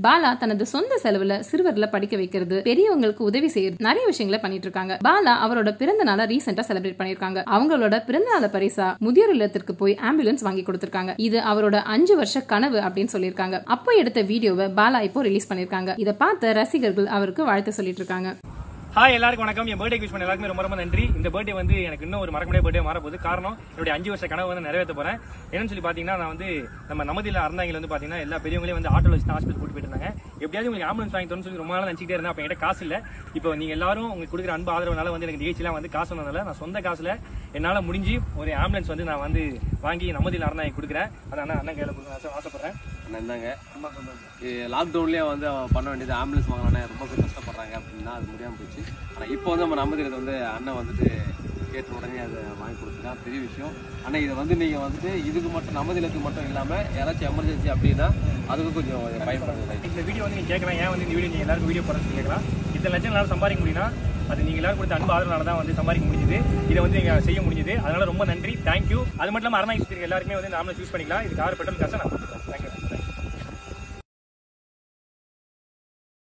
பாலா தனது சொந்த செலவுல சிறுவர்ல படிக்க வைக்கிறது பெரியவங்களுக்கு உதவி செய்யறது நிறைய விஷயங்களை பண்ணிட்டு இருக்காங்க பாலா அவரோட பிறந்த நாளை ரீசெண்டா செலிப்ரேட் பண்ணிருக்காங்க அவங்களோட பிறந்த நாள பரிசா முதியோர் இல்லத்திற்கு போய் ஆம்புலன்ஸ் வாங்கி கொடுத்திருக்காங்க இது அவரோட அஞ்சு வருஷ கனவு அப்படின்னு சொல்லியிருக்காங்க அப்போ எடுத்த வீடியோவை பாலா இப்போ ரிலீஸ் பண்ணிருக்காங்க இதை பார்த்த ரசிகர்கள் அவருக்கு வாழ்த்து சொல்லிட்டு இருக்காங்க ஹாய் எல்லாருக்கும் வணக்கம் என் பர்த்டே விஷ் பண்ண எல்லாருக்குமே ரொம்ப ரொம்ப நன்றி இந்த பர்த்டே வந்து எனக்கு இன்னும் ஒரு மறக்க முடியாத பர்த்டே மாறப்போகுது காரணம் என்னுடைய அஞ்சு வருஷ கனவு வந்து நிறைவேற்ற போறேன் என்னன்னு சொல்லி பாத்தீங்கன்னா நான் வந்து நம்ம நமதில அறந்தாங்கில வந்து பாத்தீங்கன்னா எல்லா பெரியவங்களையும் வந்து ஆட்டோல வச்சு ஹாஸ்பிட்டல் கூட்டு போயிட்டு இருந்தாங்க எப்படியாவது உங்களுக்கு ஆம்புலன்ஸ் வாங்கி தரணும்னு சொல்லி ரொம்ப நாள் நினைச்சிட்டே இருந்தேன் அப்ப என்கிட்ட காசு இல்ல இப்போ நீங்க எல்லாரும் உங்களுக்கு கொடுக்குற அன்பு ஆதரவுனால வந்து எனக்கு நிகழ்ச்சியெல்லாம் வந்து காசு வந்ததால நான் சொந்த காசுல என்னால முடிஞ்சு ஒரு ஆம்புலன்ஸ் வந்து நான் வந்து வாங்கி நமதில அறந்தாங்க கொடுக்குறேன் அதை அண்ணா அண்ணன் கையில கொடுக்க ஆசை- ஆசைப்படுறேன் இருந்தாங்க லாக்டவுன்லேயே வந்து அவன் பண்ண வேண்டியது ஆம்புலன்ஸ் வாங்கினானே ரொம்ப பேர் கஷ்டப்படுறாங்க அப்படின்னா அது முடியாமல் போச்சு ஆனால் இப்போ வந்து நம்ம நம்புறது வந்து அண்ணன் வந்துட்டு கேட்ட உடனே அதை வாங்கி கொடுத்துருக்கான் பெரிய விஷயம் ஆனால் இதை வந்து நீங்கள் வந்துட்டு இதுக்கு மட்டும் நமதிலத்துக்கு மட்டும் இல்லாமல் யாராச்சும் எமர்ஜென்சி அப்படின்னா அதுக்கு கொஞ்சம் பயன்படுது இந்த வீடியோ வந்து நீங்க கேட்கலாம் ஏன் வந்து இந்த வீடியோ நீங்க எல்லாருக்கும் வீடியோ போடுறது கேட்கலாம் இத்தனை லட்சம் எல்லாரும் சம்பாதிக்க முடியும்னா அது நீங்க எல்லாரும் கொடுத்த அன்பு ஆதரவுனால தான் வந்து சம்பாதிக்க முடிஞ்சது இதை வந்து நீங்க செய்ய முடிஞ்சது அதனால ரொம்ப நன்றி தேங்க்யூ அது மட்டும் இல்லாம அரணா யூஸ் எல்லாருமே வந்து நாமளும் யூஸ் பண்ணிக்கலாம் இதுக்கு ஆறு பெட்ரோல் காசை நான் கொடுத்துறேன்